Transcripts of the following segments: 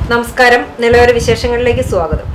നമസ്കാരം നിലവര വിശേഷങ്ങളിലേക്ക് സ്വാഗതം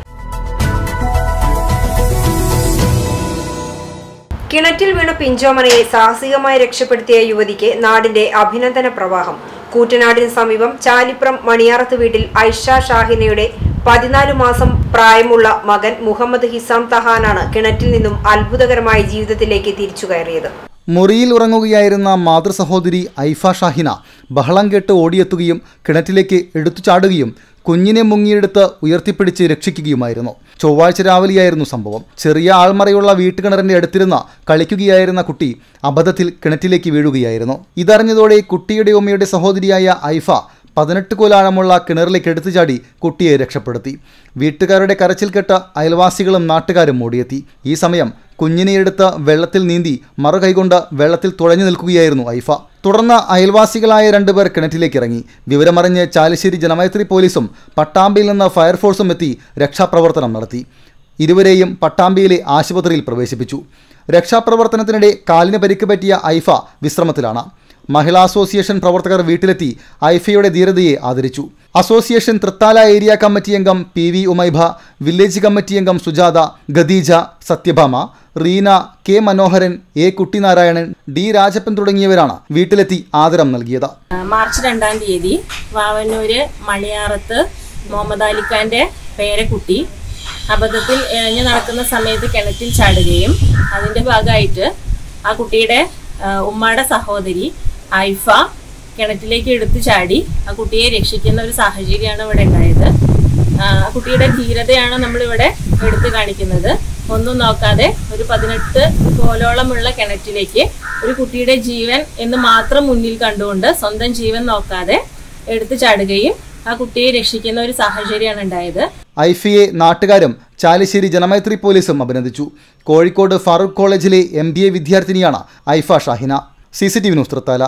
കിണറ്റിൽ വീണ പിഞ്ചോമനയെ സാഹസികമായി രക്ഷപ്പെടുത്തിയ യുവതിക്ക് നാടിന്റെ അഭിനന്ദന പ്രവാഹം കൂറ്റനാടിന് സമീപം ചാലിപ്രം മണിയാറത്ത് വീട്ടിൽ ഐഷ ഷാഹിനയുടെ പതിനാല് മാസം പ്രായമുള്ള മകൻ മുഹമ്മദ് ഹിസാം തഹാനാണ് കിണറ്റിൽ നിന്നും അത്ഭുതകരമായ ജീവിതത്തിലേക്ക് തിരിച്ചു കയറിയത് മുറിയിൽ ഉറങ്ങുകയായിരുന്ന മാതൃസഹോദരി ഐഫ ഷാഹിന ബഹളം കേട്ട് ഓടിയെത്തുകയും കിണറ്റിലേക്ക് എടുത്തു ചാടുകയും കുഞ്ഞിനെ മുങ്ങിയെടുത്ത് ഉയർത്തിപ്പിടിച്ച് രക്ഷിക്കുകയുമായിരുന്നു ചൊവ്വാഴ്ച രാവിലെയായിരുന്നു സംഭവം ചെറിയ ആൾമറയുള്ള വീട്ടുകിണറിന്റെ അടുത്തിരുന്ന കളിക്കുകയായിരുന്ന കുട്ടി അബദ്ധത്തിൽ കിണറ്റിലേക്ക് വീഴുകയായിരുന്നു ഇതറിഞ്ഞതോടെ കുട്ടിയുടെ ഉമ്മയുടെ സഹോദരിയായ ഐഫ പതിനെട്ട് കോലാഴമുള്ള കിണറിലേക്ക് എടുത്തു ചാടി കുട്ടിയെ രക്ഷപ്പെടുത്തി വീട്ടുകാരുടെ കരച്ചിൽ കേട്ട അയൽവാസികളും നാട്ടുകാരും ഓടിയെത്തി ഈ സമയം കുഞ്ഞിനെ എടുത്ത് വെള്ളത്തിൽ നീന്തി മറുകൈകൊണ്ട് വെള്ളത്തിൽ തുഴഞ്ഞു നിൽക്കുകയായിരുന്നു ഐഫ തുടർന്ന് അയൽവാസികളായ രണ്ടുപേർ കിണറ്റിലേക്ക് ഇറങ്ങി വിവരമറിഞ്ഞ് ചാലിശ്ശേരി ജനമൈത്രി പോലീസും പട്ടാമ്പിയിൽ നിന്ന് ഫയർഫോഴ്സും എത്തി രക്ഷാപ്രവർത്തനം നടത്തി ഇരുവരെയും പട്ടാമ്പിയിലെ ആശുപത്രിയിൽ പ്രവേശിപ്പിച്ചു രക്ഷാപ്രവർത്തനത്തിനിടെ കാലിന് പരിക്ക് പറ്റിയ ഐഫ വിശ്രമത്തിലാണ് മഹിളാ അസോസിയേഷൻ പ്രവർത്തകർ വീട്ടിലെത്തി ഐഫയുടെ ധീരതയെ ആദരിച്ചു അസോസിയേഷൻ തൃത്താല ഏരിയ കമ്മിറ്റി അംഗം P V Umaibha village committee അംഗം Sujatha Khadeeja Sathyabhama Reena K Manoharan A Kuttinarayanan D Rajappan തുടങ്ങിയവരാണ് വീട്ടിലെത്തി ആദരം നൽകിയത് മാർച്ച് രണ്ടാം തീയതി വാവന്നൂര് മണിയാറത്ത് മുഹമ്മദ് അലിഖാന്റെ പേരക്കുട്ടി അബദ്ധത്തിൽ ഇഴഞ്ഞു നടക്കുന്ന സമയത്ത് കിണറ്റിൽ ചാടുകയും അതിന്റെ ഭാഗമായിട്ട് ആ കുട്ടിയുടെ ആ, ഉമ്മയുടെ സഹോദരി ഐഫ കിണറ്റിലേക്ക് എടുത്തു ചാടി ആ കുട്ടിയെ രക്ഷിക്കുന്ന ഒരു സാഹചര്യമാണ് ഇവിടെ ഉണ്ടായത് ആ ആ കുട്ടിയുടെ ധീരതയാണ് നമ്മളിവിടെ എടുത്തു കാണിക്കുന്നത് ഒന്നും നോക്കാതെ ഒരു പതിനെട്ട് കോലോളമുള്ള കിണറ്റിലേക്ക് ഒരു കുട്ടിയുടെ ജീവൻ എന്ന് മാത്രം മുന്നിൽ കണ്ടുകൊണ്ട് സ്വന്തം ജീവൻ നോക്കാതെ എടുത്തു ചാടുകയും ആ കുട്ടിയെ രക്ഷിക്കുന്ന ഒരു സാഹചര്യമാണ് ഉണ്ടായത് ഐഫിയെ നാട്ടുകാരും ചാലിശ്ശേരി ജനമൈത്രി പോലീസും അഭിനന്ദിച്ചു കോഴിക്കോട് ഫാറൂഖ് കോളേജിലെ എം ബി എ വിദ്യാർത്ഥിനിയാണ് Aifa Shahina C C T V news Thrithala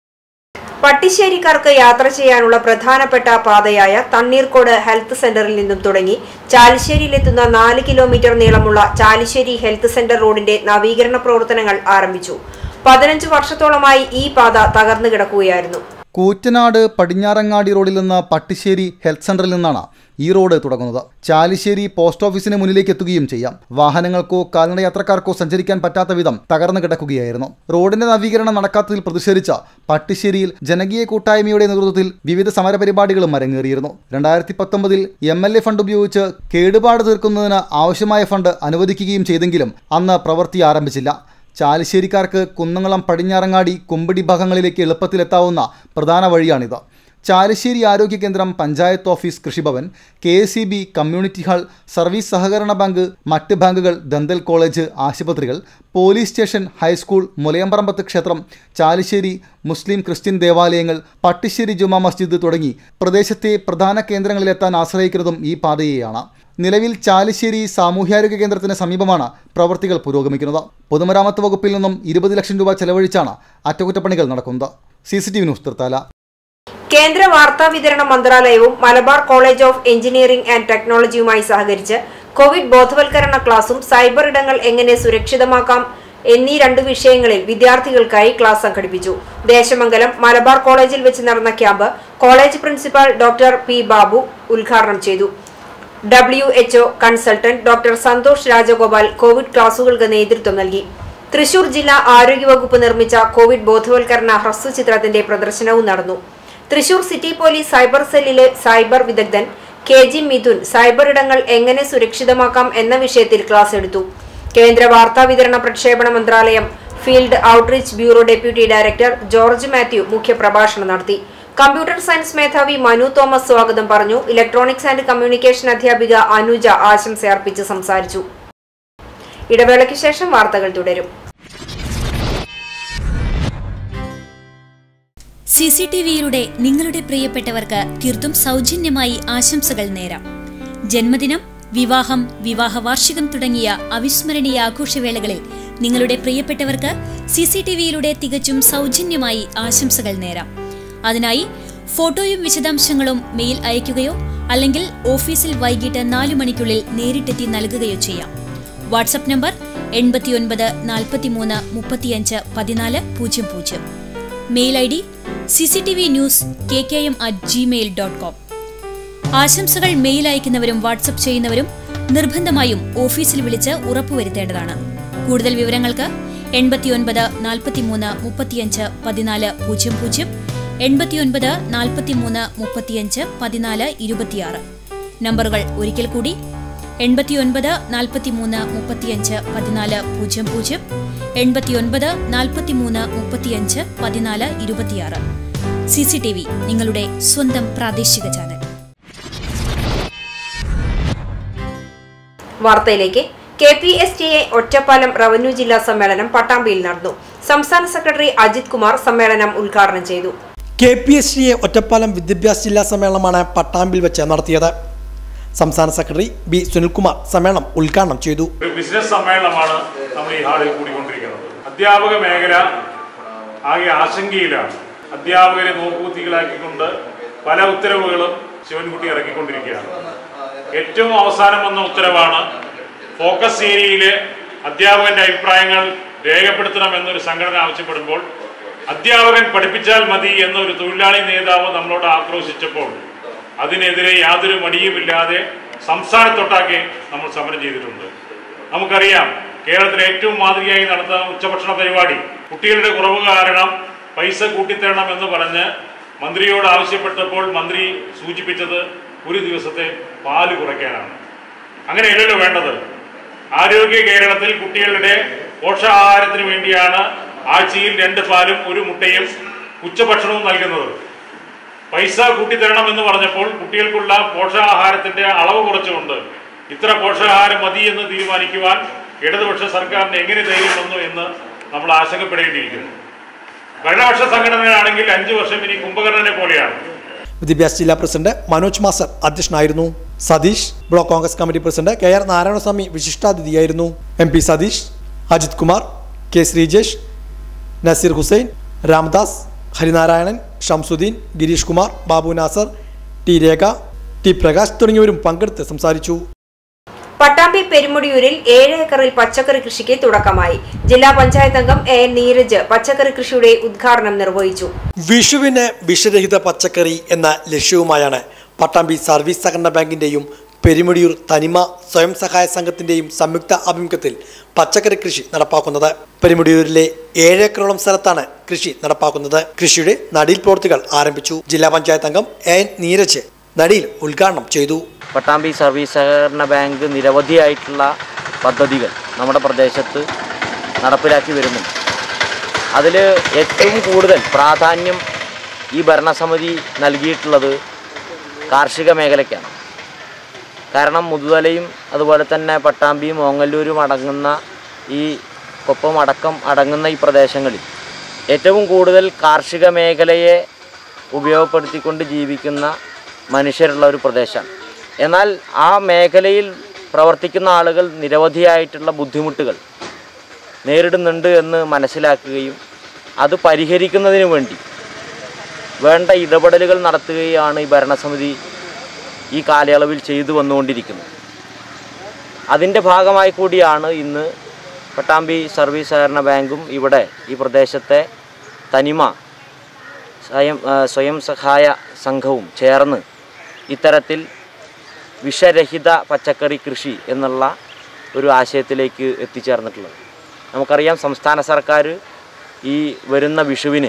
പട്ടിശ്ശേരിക്കാർക്ക് യാത്ര ചെയ്യാനുള്ള പ്രധാനപ്പെട്ട പാതയായ തണ്ണീർക്കോട് ഹെൽത്ത് സെന്ററിൽ നിന്നും തുടങ്ങി ചാലിശ്ശേരിയിലെത്തുന്ന നാല് കിലോമീറ്റർ നീളമുള്ള ചാലിശ്ശേരി ഹെൽത്ത് സെന്റർ റോഡിന്റെ നവീകരണ പ്രവർത്തനങ്ങൾ ആരംഭിച്ചു പതിനഞ്ച് വർഷത്തോളമായി ഈ പാത തകർന്നു കിടക്കുകയായിരുന്നു കൂറ്റനാട് പടിഞ്ഞാറങ്ങാടി റോഡിൽ നിന്ന് പട്ടിശ്ശേരി ഹെൽത്ത് സെന്ററിൽ നിന്നാണ് ഈ റോഡ് തുടങ്ങുന്നത് ചാലിശ്ശേരി പോസ്റ്റ് ഓഫീസിന് മുന്നിലേക്ക് എത്തുകയും ചെയ്യാം വാഹനങ്ങൾക്കോ കാൽനട യാത്രക്കാർക്കോ സഞ്ചരിക്കാൻ പറ്റാത്ത വിധം തകർന്നു കിടക്കുകയായിരുന്നു റോഡിന്റെ നവീകരണം നടക്കാത്തതിൽ പ്രതിഷേധിച്ച പട്ടിശ്ശേരിയിൽ ജനകീയ കൂട്ടായ്മയുടെ നേതൃത്വത്തിൽ വിവിധ സമരപരിപാടികളും അരങ്ങേറിയിരുന്നു രണ്ടായിരത്തി പത്തൊമ്പതിൽ എം എൽ എ ഫണ്ട് ഉപയോഗിച്ച് കേടുപാട് തീർക്കുന്നതിന് ആവശ്യമായ ഫണ്ട് അനുവദിക്കുകയും ചെയ്തെങ്കിലും അന്ന് പ്രവൃത്തി ആരംഭിച്ചില്ല ചാലിശ്ശേരിക്കാർക്ക് കുന്നംകുളം പടിഞ്ഞാറങ്ങാടി കുമ്പടി ഭാഗങ്ങളിലേക്ക് എളുപ്പത്തിലെത്താവുന്ന പ്രധാന വഴിയാണിത് ചാലിശ്ശേരി ആരോഗ്യ കേന്ദ്രം panchayat office Krishibhavan K S E B community hall service സഹകരണ ബാങ്ക് മറ്റ് ബാങ്കുകൾ ദന്തൽ കോളേജ് ആശുപത്രികൾ പോലീസ് സ്റ്റേഷൻ ഹൈസ്കൂൾ മുലയമ്പറമ്പത്ത് ക്ഷേത്രം ചാലിശ്ശേരി മുസ്ലിം ക്രിസ്ത്യൻ ദേവാലയങ്ങൾ പട്ടിശ്ശേരി ജുമാ മസ്ജിദ് തുടങ്ങി പ്രദേശത്തെ പ്രധാന കേന്ദ്രങ്ങളിലെത്താൻ ആശ്രയിക്കുന്നതും ഈ പാതയെയാണ് നിലവിൽ ചാലിശ്ശേരി സാമൂഹ്യാരോഗ്യ കേന്ദ്രത്തിന് സമീപമാണ് പ്രവർത്തികൾ പുരോഗമിക്കുന്നത് പൊതുമരാമത്ത് വകുപ്പിൽ നിന്നും ഇരുപത് ലക്ഷം രൂപ ചെലവഴിച്ചാണ് അറ്റകുറ്റപ്പണികൾ നടക്കുന്നത് C C T V news Thrithala കേന്ദ്ര വാർത്താ വിതരണ മന്ത്രാലയവും Malabar college of engineering and ടെക്നോളജിയുമായി സഹകരിച്ച് കോവിഡ് ബോധവൽക്കരണ ക്ലാസും സൈബർ ഇടങ്ങൾ എങ്ങനെ സുരക്ഷിതമാക്കാം എന്നീ രണ്ട് വിഷയങ്ങളിൽ വിദ്യാർത്ഥികൾക്കായി ക്ലാസ് സംഘടിപ്പിച്ചു ദേശമംഗലം മലബാർ കോളേജിൽ വെച്ച് നടന്ന camp college principal doctor P Babu ഉദ്ഘാടനം ചെയ്തു W H O consultant doctor Santhosh Rajagopal Covid ക്ലാസുകൾക്ക് നേതൃത്വം നൽകി തൃശൂർ ജില്ലാ ആരോഗ്യവകുപ്പ് നിർമ്മിച്ച കോവിഡ് ബോധവൽക്കരണ ഹ്രസ്വചിത്രത്തിന്റെ പ്രദർശനവും നടന്നു തൃശൂർ സിറ്റി പോലീസ് സൈബർ സെല്ലിലെ സൈബർ വിദഗ്ധൻ കെ ജി മിഥുൻ സൈബർ ഇടങ്ങൾ എങ്ങനെ സുരക്ഷിതമാക്കാം എന്ന വിഷയത്തിൽ ക്ലാസ് എടുത്തു കേന്ദ്ര വാർത്താ വിതരണ പ്രക്ഷേപണ മന്ത്രാലയം field outreach bureau deputy director George Mathew മുഖ്യപ്രഭാഷണം നടത്തി കമ്പ്യൂട്ടർ സയൻസ് മേധാവി മനു തോമസ് സ്വാഗതം പറഞ്ഞു ഇലക്ട്രോണിക്സ് ആൻഡ് കമ്മ്യൂണിക്കേഷൻ അധ്യാപിക അനുജ ആശംസ അർപ്പിച്ച് സംസാരിച്ചു ഇടവേളയ്ക്ക് ശേഷം വാർത്തകൾ തുടരും സി സി ടി വിയിലൂടെ നിങ്ങളുടെ പ്രിയപ്പെട്ടവർക്ക് തീർത്തും സൗജന്യമായി ആശംസകൾ നേരാം ജന്മദിനം വിവാഹം വിവാഹ വാർഷികം തുടങ്ങിയ അവിസ്മരണീയ ആഘോഷവേളകളിൽ നിങ്ങളുടെ പ്രിയപ്പെട്ടവർക്ക് സി സി ടി വിയിലൂടെ തികച്ചും സൗജന്യമായി ആശംസകൾ നേരാം അതിനായി ഫോട്ടോയും വിശദാംശങ്ങളും മെയിൽ അയയ്ക്കുകയോ അല്ലെങ്കിൽ ഓഫീസിൽ വൈകിട്ട് നാലു മണിക്കുള്ളിൽ നേരിട്ടെത്തി നൽകുകയോ ചെയ്യാം വാട്സപ്പ് നമ്പർ എൺപത്തിയൊൻപത് നാൽപ്പത്തിമൂന്ന് മുപ്പത്തിയഞ്ച് പതിനാല് പൂജ്യം പൂജ്യം mail I D C C T V news K K M at Gmail dot com ആശംസകൾ മെയിൽ അയക്കുന്നവരും വാട്സപ്പ് ചെയ്യുന്നവരും നിർബന്ധമായും ഓഫീസിൽ വിളിച്ച് ഉറപ്പുവരുത്തേണ്ടതാണ് കൂടുതൽ വിവരങ്ങൾക്ക് എൺപത്തിയൊൻപത് നാൽപ്പത്തിമൂന്ന് മുപ്പത്തിയഞ്ച് പതിനാല് പൂജ്യം പൂജ്യം എൺപത്തിയൊൻപത് നാൽപ്പത്തിമൂന്ന് മുപ്പത്തിയഞ്ച് പതിനാല് ഇരുപത്തിയാറ് നമ്പറുകൾ ഒരിക്കൽ കൂടി എൺപത്തിയൊൻപത് നാൽപ്പത്തിമൂന്ന് മുപ്പത്തിയഞ്ച് പതിനാല് പൂജ്യം പൂജ്യം എൺപത്തിയൊൻപത് നാൽപ്പത്തിമൂന്ന് മുപ്പത്തിയഞ്ച് പതിനാല് ഇരുപത്തിയാറ് സി സി ടി വി നിങ്ങളുടെ സ്വന്തം പ്രാദേശിക ചാനൽ വാർത്തയിലേക്ക് K P S T A Ottapalam revenue ജില്ലാ സമ്മേളനം പട്ടാമ്പിയിൽ നടന്നു സംസ്ഥാന സെക്രട്ടറി അജിത് കുമാർ സമ്മേളനം ഉദ്ഘാടനം ചെയ്തു K P S T A Ottapalam വിദ്യാഭ്യാസ ജില്ലാ സമ്മേളനമാണ് പട്ടാമ്പിൽ വെച്ച് നടത്തിയത് സംസ്ഥാന സെക്രട്ടറി ബി സുനിൽകുമാർ സമ്മേളനം ഉദ്ഘാടനം ചെയ്തു ഒരു ബിസിനസ് സമ്മേളനമാണ് നമ്മൾ ഈ ഹാളിൽ കൂടിക്കൊണ്ടിരിക്കുന്നത് അധ്യാപക മേഖല ആകെ ആശങ്കയിലാണ് അധ്യാപകരെ നോക്കുകുത്തികളാക്കിക്കൊണ്ട് പല ഉത്തരവുകളും ശിവൻകുട്ടി ഇറക്കിക്കൊണ്ടിരിക്കുകയാണ് ഏറ്റവും അവസാനം വന്ന ഉത്തരവാണ് ഫോക്കസ് ഏരിയയിലെ അധ്യാപകന്റെ അഭിപ്രായങ്ങൾ രേഖപ്പെടുത്തണം എന്നൊരു സംഘടന ആവശ്യപ്പെടുമ്പോൾ അധ്യാപകൻ പഠിപ്പിച്ചാൽ മതി എന്നൊരു തൊഴിലാളി നേതാവ് നമ്മളോട് ആക്രോശിച്ചപ്പോൾ അതിനെതിരെ യാതൊരു മടിയുമില്ലാതെ സംസ്ഥാനത്തൊട്ടാക്കെ നമ്മൾ സമരം ചെയ്തിട്ടുണ്ട് നമുക്കറിയാം കേരളത്തിലെ ഏറ്റവും മാതൃകയായി നടന്ന ഉച്ചഭക്ഷണ പരിപാടി കുട്ടികളുടെ കുറവ് കാരണം പൈസ കൂട്ടിത്തരണം എന്ന് പറഞ്ഞ് മന്ത്രിയോട് ആവശ്യപ്പെട്ടപ്പോൾ മന്ത്രി സൂചിപ്പിച്ചത് ഒരു ദിവസത്തെ പാല് കുറയ്ക്കാനാണ് അങ്ങനെയല്ലല്ലോ വേണ്ടത് ആരോഗ്യ കേരളത്തിൽ കുട്ടികളുടെ പോഷകാഹാരത്തിന് വേണ്ടിയാണ് ആഴ്ചയിൽ രണ്ട് പാലും ഒരു മുട്ടയും ഉച്ചഭക്ഷണവും നൽകുന്നത് പൈസ കൂട്ടിത്തരണം എന്ന് പറഞ്ഞപ്പോൾ കുട്ടികൾക്കുള്ള പോഷകാഹാരത്തിന്റെ അളവ് കുറച്ചുകൊണ്ട് ഇത്ര പോഷകാഹാരം മതി എന്ന് തീരുമാനിക്കുവാൻ ഇടതുപക്ഷ സർക്കാരിന് എങ്ങനെ ധൈര്യം വന്നു എന്ന് നമ്മൾ ആശങ്കപ്പെടേണ്ടിയിരിക്കുന്നു ഭരണപക്ഷ സംഘടനയാണെങ്കിൽ അഞ്ചു വർഷം ഇനി കുംഭകർണനെ പോലെയാണ് വിദ്യാഭ്യാസ ജില്ലാ പ്രസിഡന്റ് മനോജ് മാസ്റ്റർ അധ്യക്ഷനായിരുന്നു Satheesh block Congress committee president K R Narayanaswamy വിശിഷ്ടാതിഥിയായിരുന്നു M P Satheesh Ajith Kumar K Sreejesh Naseer Hussain Ramdas Harinarayanan Shamsuddin Gireesh Kumar Babu Nasar T Rekha T Prakash തുടങ്ങിയവരും പങ്കെടുത്ത് സംസാരിച്ചു പട്ടാമ്പി പെരുമുടിയൂരിൽ ഏഴ് ഏക്കറിൽ പച്ചക്കറി കൃഷിക്ക് തുടക്കമായി ജില്ലാ പഞ്ചായത്ത് അംഗം എ എൻ നീരജ് പച്ചക്കറി കൃഷിയുടെ ഉദ്ഘാടനം നിർവഹിച്ചു വിഷുവിന് വിഷരഹിത പച്ചക്കറി എന്ന ലക്ഷ്യവുമായാണ് പട്ടാമ്പി സർവീസ് സഹകരണ ബാങ്കിന്റെയും പെരുമുടിയൂർ തനിമ സ്വയം സഹായ സംഘത്തിന്റെയും സംയുക്ത ആഭിമുഖ്യത്തിൽ പച്ചക്കറി കൃഷി നടപ്പാക്കുന്നത് പെരുമുടിയൂരിലെ ഏഴേക്കറോളം സ്ഥലത്താണ് കൃഷി നടപ്പാക്കുന്നത് കൃഷിയുടെ നടീൽ പ്രവൃത്തികൾ ആരംഭിച്ചു ജില്ലാ പഞ്ചായത്ത് അംഗം എ എൻ നീരജ് നടീൽ ഉദ്ഘാടനം ചെയ്തു പട്ടാമ്പി സർവീസ് സഹകരണ ബാങ്ക് നിരവധിയായിട്ടുള്ള പദ്ധതികൾ നമ്മുടെ പ്രദേശത്ത് നടപ്പിലാക്കി വരുന്നുണ്ട് അതിൽ ഏറ്റവും കൂടുതൽ പ്രാധാന്യം ഈ ഭരണസമിതി നൽകിയിട്ടുള്ളത് കാർഷിക മേഖലയ്ക്കാണ് കാരണം മുതുതലയും അതുപോലെ തന്നെ പട്ടാമ്പിയും ഓങ്ങല്ലൂരും അടങ്ങുന്ന ഈ കൊപ്പം അടക്കം അടങ്ങുന്ന ഈ പ്രദേശങ്ങളിൽ ഏറ്റവും കൂടുതൽ കാർഷിക മേഖലയെ ഉപയോഗപ്പെടുത്തിക്കൊണ്ട് ജീവിക്കുന്ന മനുഷ്യരുള്ള ഒരു പ്രദേശമാണ് എന്നാൽ ആ മേഖലയിൽ പ്രവർത്തിക്കുന്ന ആളുകൾ നിരവധിയായിട്ടുള്ള ബുദ്ധിമുട്ടുകൾ നേരിടുന്നുണ്ട് എന്ന് മനസ്സിലാക്കുകയും അത് പരിഹരിക്കുന്നതിന് വേണ്ടി വേണ്ട ഇടപെടലുകൾ നടത്തുകയാണ് ഈ ഭരണസമിതി ഈ കാലയളവിൽ ചെയ്തു വന്നുകൊണ്ടിരിക്കുന്നത് അതിൻ്റെ ഭാഗമായി കൂടിയാണ് ഇന്ന് പട്ടാമ്പി സർവീസ് സഹകരണ ബാങ്കും ഇവിടെ ഈ പ്രദേശത്തെ തനിമ സ്വയം ആ, സ്വയം സഹായ സംഘവും ചേർന്ന് ഇത്തരത്തിൽ വിഷരഹിത പച്ചക്കറി കൃഷി എന്നുള്ള ഒരു ആശയത്തിലേക്ക് എത്തിച്ചേർന്നിട്ടുള്ളത് നമുക്കറിയാം സംസ്ഥാന സർക്കാർ ഈ വരുന്ന വിഷുവിന്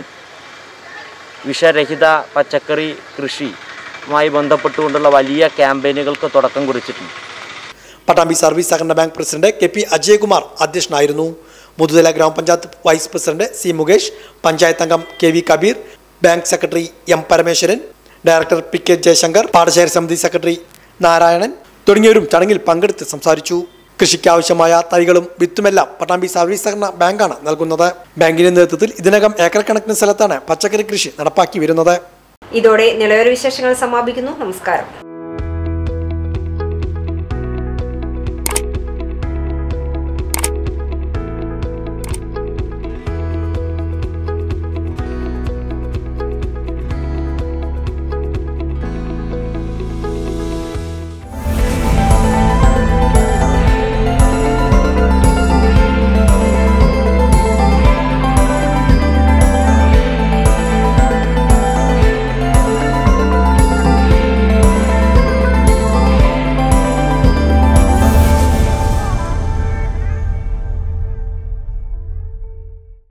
വിഷരഹിത പച്ചക്കറി കൃഷിയുമായി ബന്ധപ്പെട്ടുകൊണ്ടുള്ള വലിയ ക്യാമ്പയിനുകൾക്ക് തുടക്കം കുറിച്ചിട്ടുണ്ട് പട്ടാമ്പി സർവീസ് സഹകരണ bank president K P Ajayakumar അധ്യക്ഷനായിരുന്നു മുതുതല ഗ്രാമപഞ്ചായത്ത് vice president C Mukesh panchayat അംഗം K V Kabeer bank secretary M Parameswaran director P K Jayashankar പാടശേഖര സമിതി സെക്രട്ടറി നാരായണൻ തുടങ്ങിയവരും ചടങ്ങിൽ പങ്കെടുത്ത് സംസാരിച്ചു കൃഷിക്കാവശ്യമായ തൈകളും വിത്തുമെല്ലാം പട്ടാമ്പി സർവീസ് സഹകരണ ബാങ്കാണ് നൽകുന്നത് ബാങ്കിന്റെ നേതൃത്വത്തിൽ ഇതിനകം ഏക്കർ കണക്കിന് സ്ഥലത്താണ് പച്ചക്കറി കൃഷി നടപ്പാക്കി വരുന്നത് ഇതോടെ നിലവര വിശേഷങ്ങൾ സമാപിക്കുന്നു നമസ്കാരം